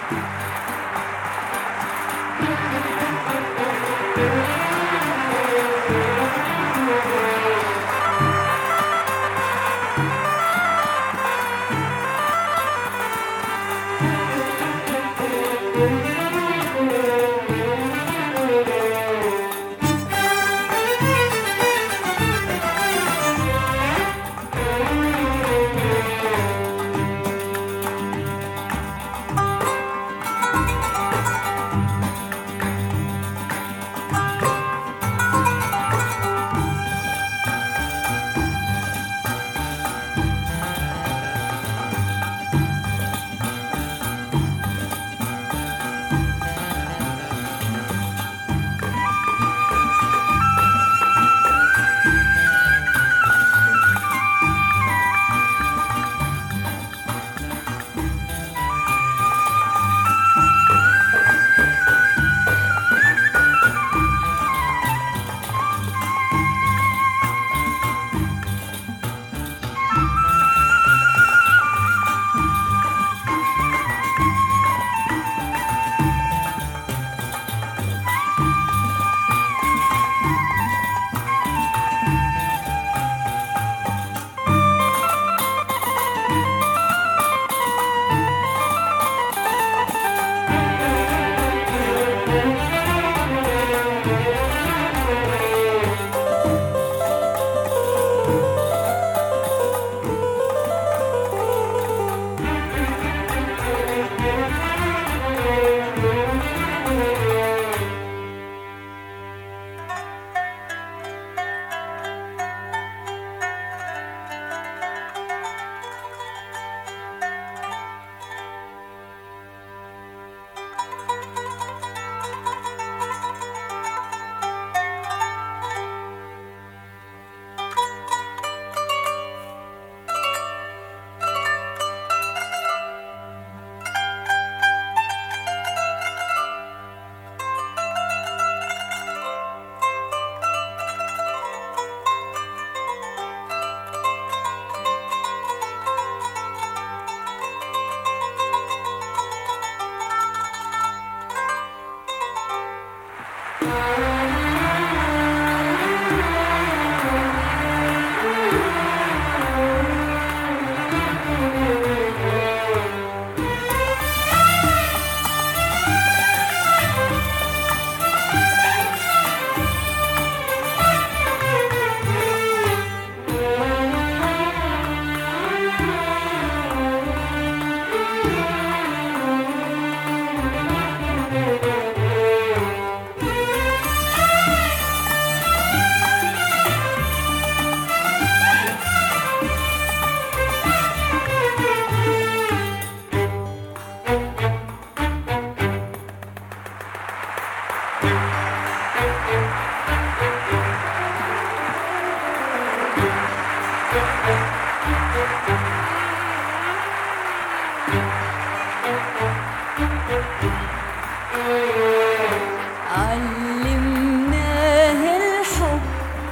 علمناه الحب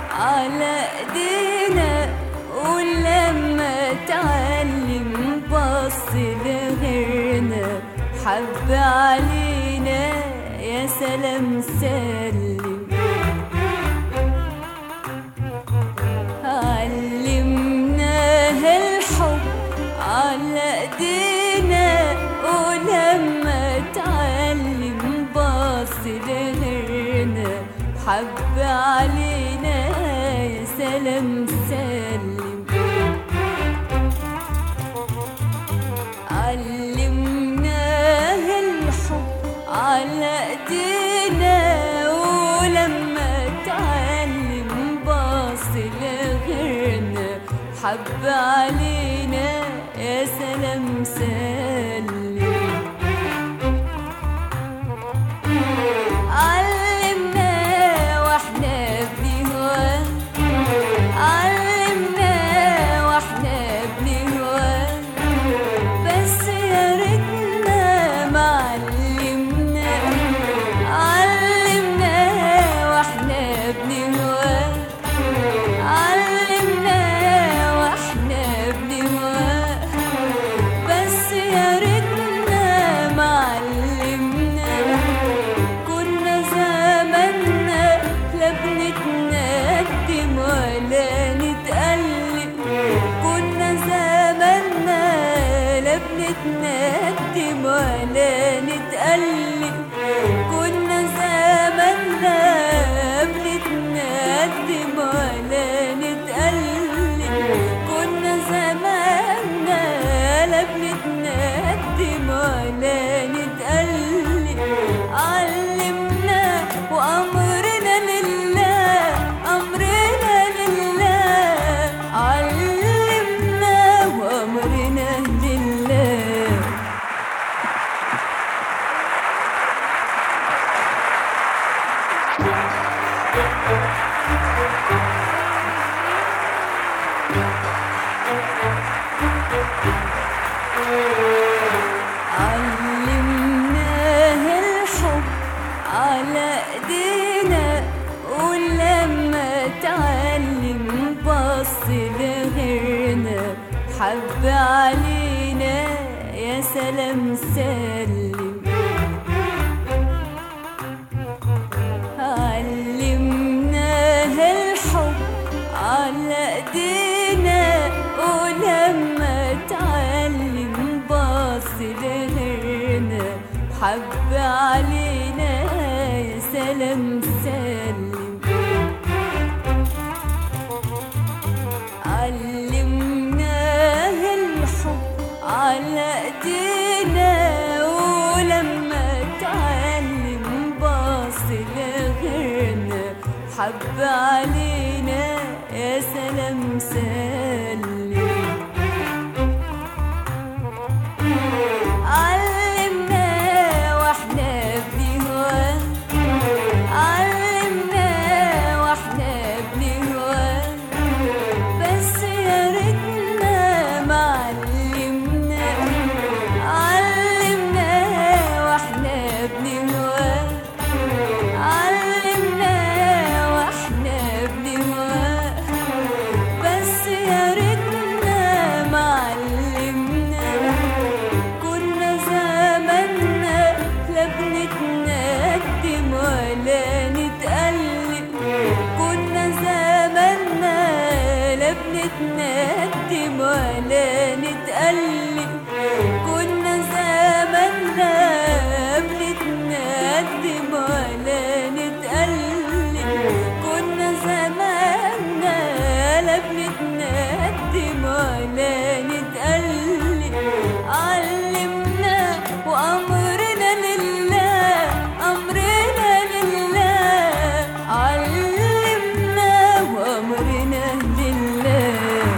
على ايدينا ولما تعلم بص لغيرنا حب علينا يا سلام سلم علمناه الحب على ايدينا ولما تعلم باص لغيرنا حب علينا يا سلام سلم علمناه الحب على ايدينا ولما تعلم باص لغيرنا حب علينا يا سلام سلم علمنا واحنا بنهواه علمنا واحنا بنهواه بس يا ريتنا ما علمنا علمنا واحنا بنهواه علمنا واحنا بنهواه نتقلب كنا زماننا بنتندم ولا نتقلب كنا زماننا لا بنتندم ولا نتقلب علمنا وأمرنا لله أمرنا لله علمنا وأمرنا لله علمناه الحب على ايدينا ولما تعلم بص لغيرنا حب علينا يا سلام سلم علمناه الحب على ايدينا ولما تعلم باص لغيرنا حب علينا يا سلام سلم علمناه الحب على ايدينا ولما تعلم باص لغيرنا حب علينا يا سلام سلم علمنا واحنا بنهواه علمنا واحنا بنهواه بس يا ريتنا ما علمنا علمنا واحنا بنهواه علمنا واحنا بنهواه بس يا ريتنا ما علمنا كنا زماننا لا بنتندم ولا نتقلب كنا زماننا لا بنتندم ولا نتقلب كنا زماننا بنتندم ولا نتقلب كنا زماننا لا بنتندم ولا نتقلب علمنا وأمرنا لله أمرنا لله علمنا وأمرنا لله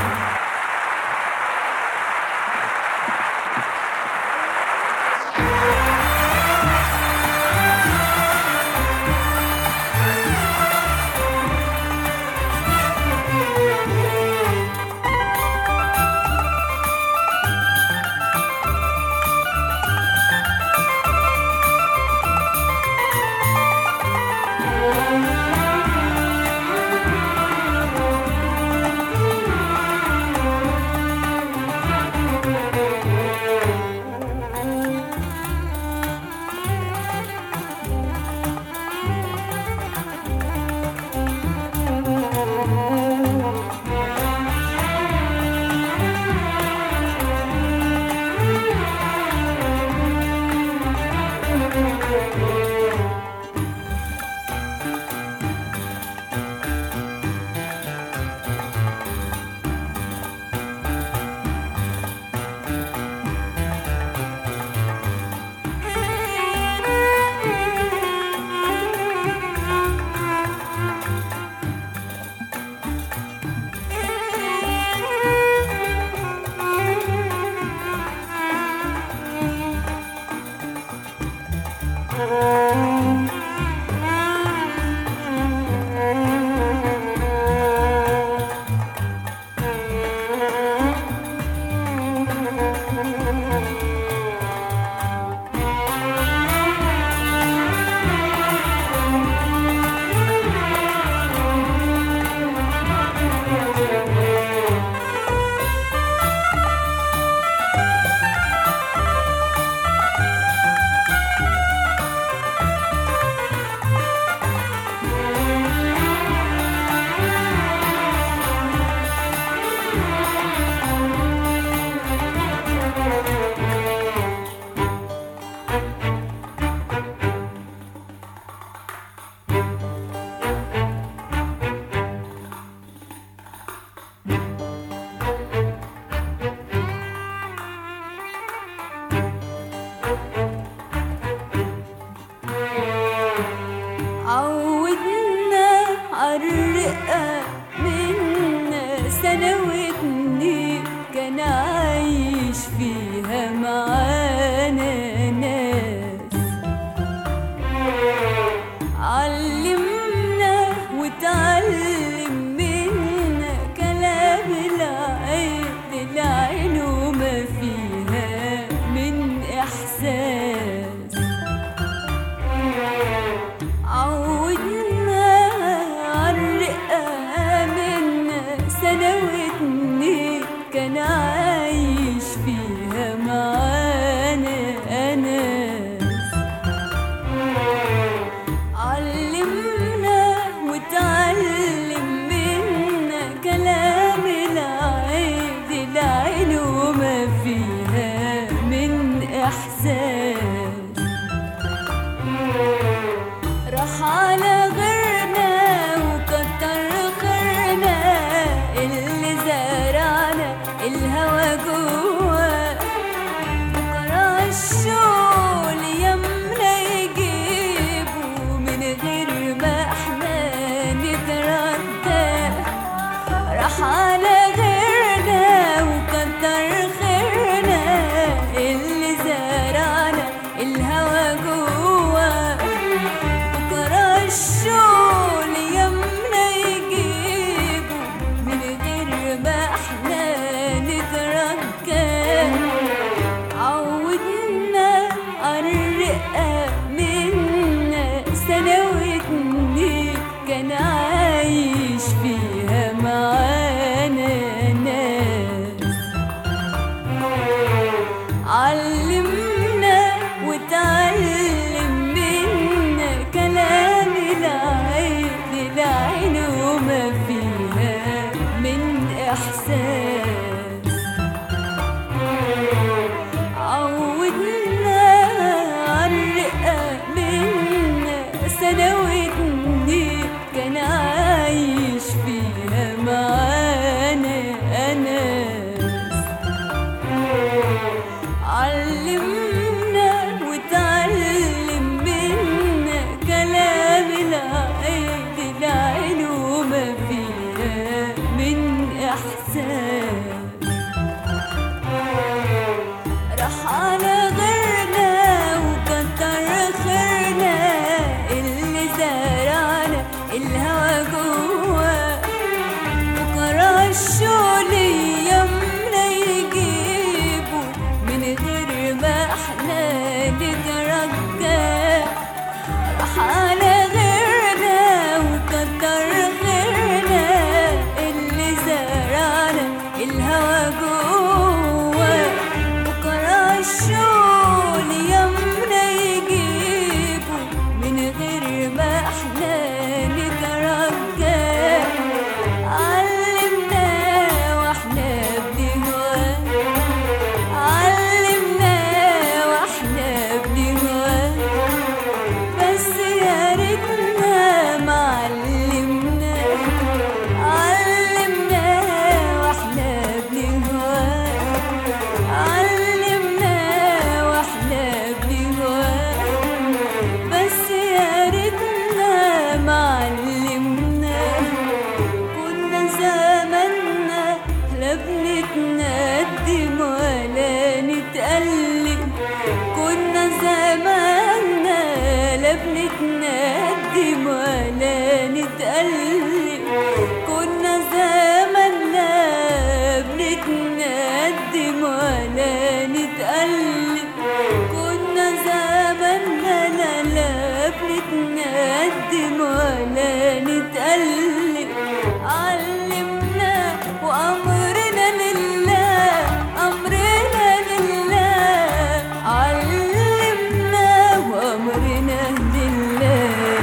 ولا نتقلب علمنا وأمرنا لله أمرنا لله علمنا وأمرنا لله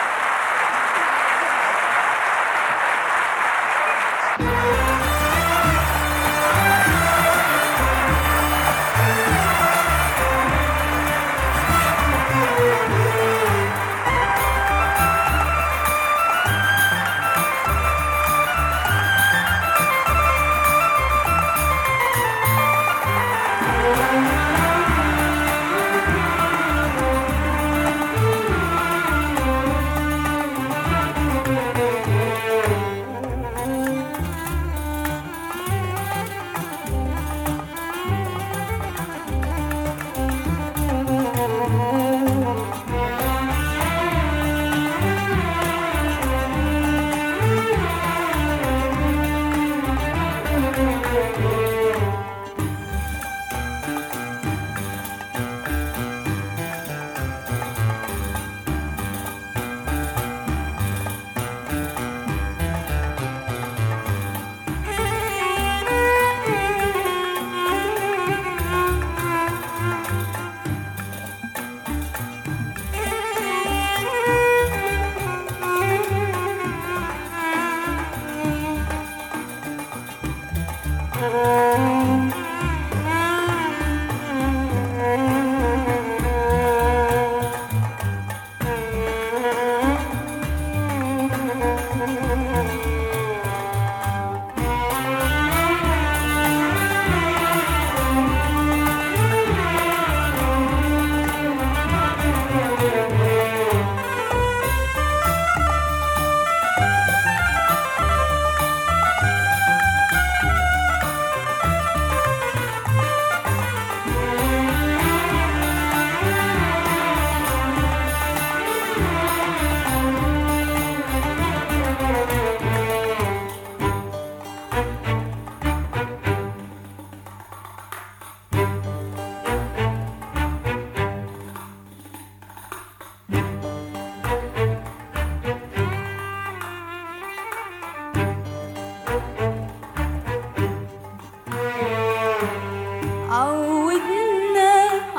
عودنا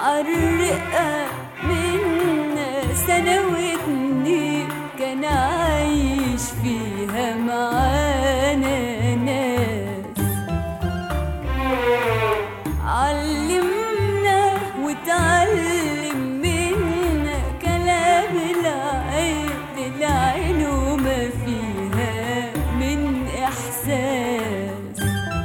عالرقة منا سنة واتنين كان عايش فيها معانا ناس علمنا وتعلم منا كلام العين العين وما فيها من إحساس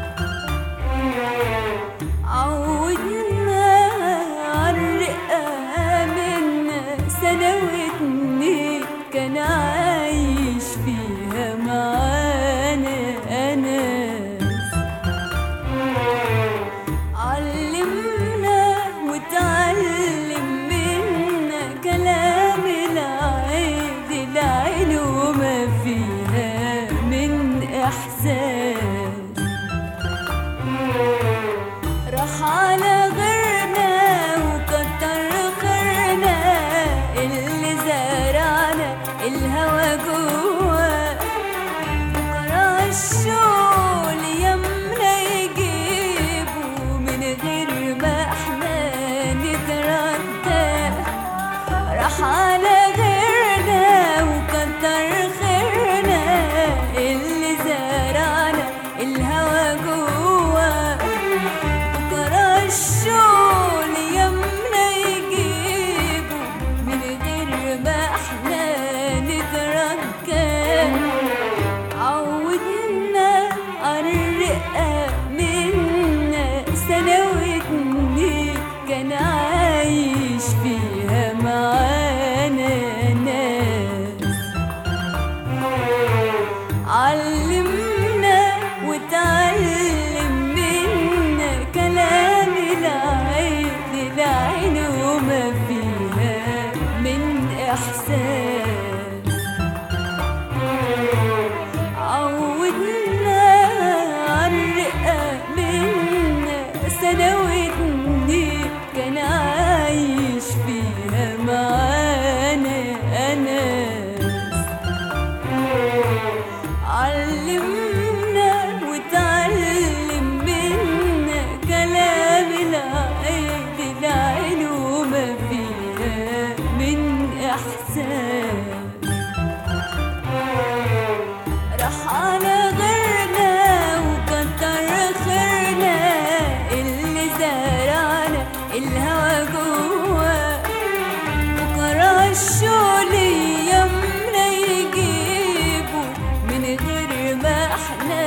عودنا عالرقة منا سنة واتنين كان عايش فيها معانا ناس علمنا وتعلم منا كلام العيد العين وما فيها من إحساس راح على غيرنا وكتر خيرنا اللي زرعنا الهوى جوا بكرة الشغل يمنا يجيبه من غير ما احنا نتردد راح على غيرنا وكتر خيرنا اللي زرعنا الهوى جوا بكرة الشغل يمنا يجيبه من غير ما احنا نتركب عودنا عالرقة منا سنة واتنين كان عايش فيها معانا ناس علمنا وتعلم منا كلام العين العين وما فيها من إحساس عودنا عالرقة منا سنة واتنين كان عايش فيها معانا ناس إحساس راح على غيرنا وكتر خيرنا اللي زرعنا الهوى جوا بكرة الشغل يمنا يجيبه من غير ما احنا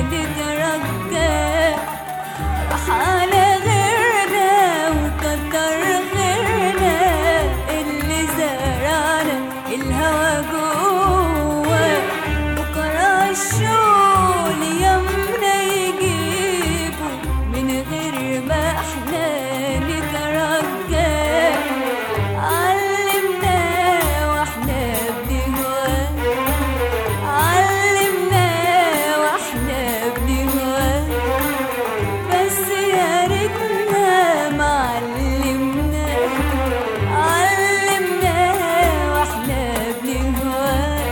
نترجى راح على غيرنا وكتر غيرنا اللي زرعنا الهوى جوا بكرة الشغل يمنا يجيبه من غير ما احنا نترجى علمنا واحنا بنهواه علمنا واحنا بنهواه بس يا ريتنا ما علمنا علمنا واحنا بنهواه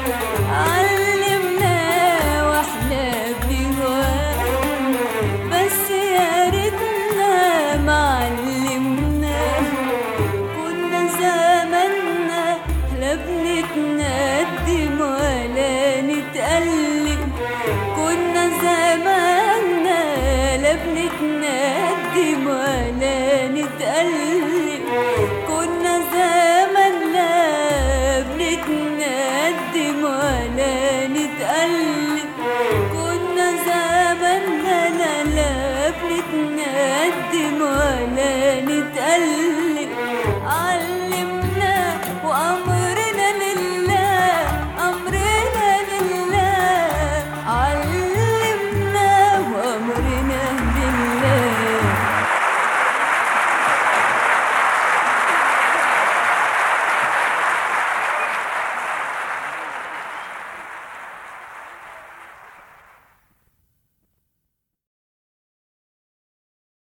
علمنا واحنا بنهواه بس يا ريتنا ما علمنا كنا زماننا لا بنتندم ولا نتألم كنا زماننا لا بنتندم ولا نتألم